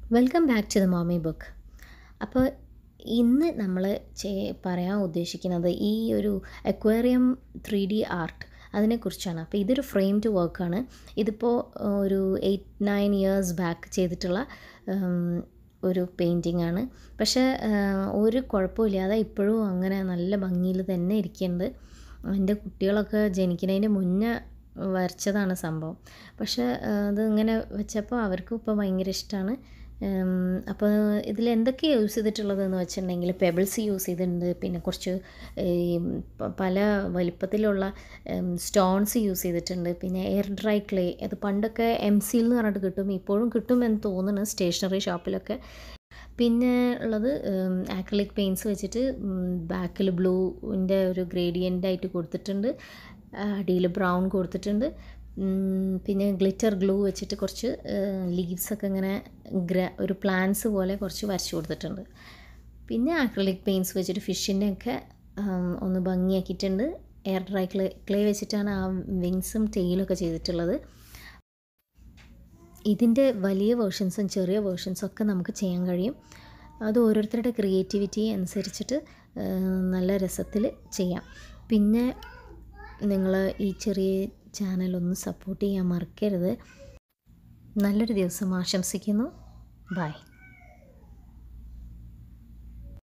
welcome back to the Momi Book അപ്പോൾ ഇന്ന് നമ്മൾ പറയാൻ ഉദ്ദേശിക്കുന്നത് ഈ ഒരു അക്വേറിയം ത്രീ ഡി ആർട്ട് അതിനെക്കുറിച്ചാണ് അപ്പോൾ ഇതൊരു ഫ്രെയിംഡ് വർക്കാണ് ഇതിപ്പോൾ ഒരു എയ്റ്റ് നയൻ ഇയേഴ്സ് ബാക്ക് ചെയ്തിട്ടുള്ള ഉം, ഒരു പെയിൻറ്റിംഗ് ആണ് പക്ഷേ ആ, ഒരു കുഴപ്പമില്ലാതെ ഇപ്പോഴും അങ്ങനെ നല്ല ഭംഗിയിൽ തന്നെ ഇരിക്കുന്നുണ്ട് എൻ്റെ കുട്ടികളൊക്കെ ജനിക്കുന്നതിന് മുന്നേ വരച്ചതാണ് സംഭവം പക്ഷേ ആ, അത് ഇങ്ങനെ വെച്ചപ്പോൾ അവർക്കും ഇപ്പോൾ ഭയങ്കര ഇഷ്ടമാണ് അപ്പോൾ ഇതിൽ എന്തൊക്കെ യൂസ് ചെയ്തിട്ടുള്ളതെന്ന് വെച്ചിട്ടുണ്ടെങ്കിൽ പെബിൾസ് യൂസ് ചെയ്തിട്ടുണ്ട് പിന്നെ കുറച്ച് ഈ പ- പല വലിപ്പത്തിലുള്ള സ്റ്റോൺസ് യൂസ് ചെയ്തിട്ടുണ്ട് പിന്നെ എയർ ഡ്രൈ ക്ലേ അത് പണ്ടൊക്കെ എം സിയിൽ എന്ന് പറഞ്ഞിട്ട് കിട്ടും ഇപ്പോഴും കിട്ടുമെന്ന് തോന്നുന്നു സ്റ്റേഷനറി ഷോപ്പിലൊക്കെ പിന്നെ ഉള്ളത് ആക്രിലിക് പെയിൻറ്റ്സ് വെച്ചിട്ട് ബാക്കിൽ ബ്ലൂവിൻ്റെ ഒരു ഗ്രേഡിയൻ്റ് ആയിട്ട് കൊടുത്തിട്ടുണ്ട് അടിയിൽ ബ്രൗൺ കൊടുത്തിട്ടുണ്ട് ഉം, പിന്നെ ഗ്ലിറ്റർ ഗ്ലൂ വെച്ചിട്ട് കുറച്ച് ലീവ്സൊക്കെ ഇങ്ങനെ ഗ്ര ഒരു പ്ലാന്റ്സ് പോലെ കുറച്ച് വരച്ച് കൊടുത്തിട്ടുണ്ട് പിന്നെ ആക്രിലിക് പെയിൻറ്റ്സ് വെച്ചിട്ട് ഫിഷിൻ്റെ ഒക്കെ ഒന്ന് ഭംഗിയാക്കിയിട്ടുണ്ട് എയർ ഡ്രൈ ക്ലേ ക്ലേ വെച്ചിട്ടാണ് ആ വിങ്സും ടെയിലൊക്കെ ചെയ്തിട്ടുള്ളത് ഇതിൻ്റെ വലിയ വേർഷൻസും ചെറിയ വേർഷൻസും ഒക്കെ നമുക്ക് ചെയ്യാൻ കഴിയും അത് ഓരോരുത്തരുടെ ക്രിയേറ്റിവിറ്റി അനുസരിച്ചിട്ട് ആ, നല്ല രസത്തിൽ ചെയ്യാം പിന്നെ നിങ്ങൾ ഈ ചെറിയ ചാനലൊന്ന് സപ്പോർട്ട് ചെയ്യാൻ മറക്കരുത് നല്ലൊരു ദിവസം ആശംസിക്കുന്നു ബൈ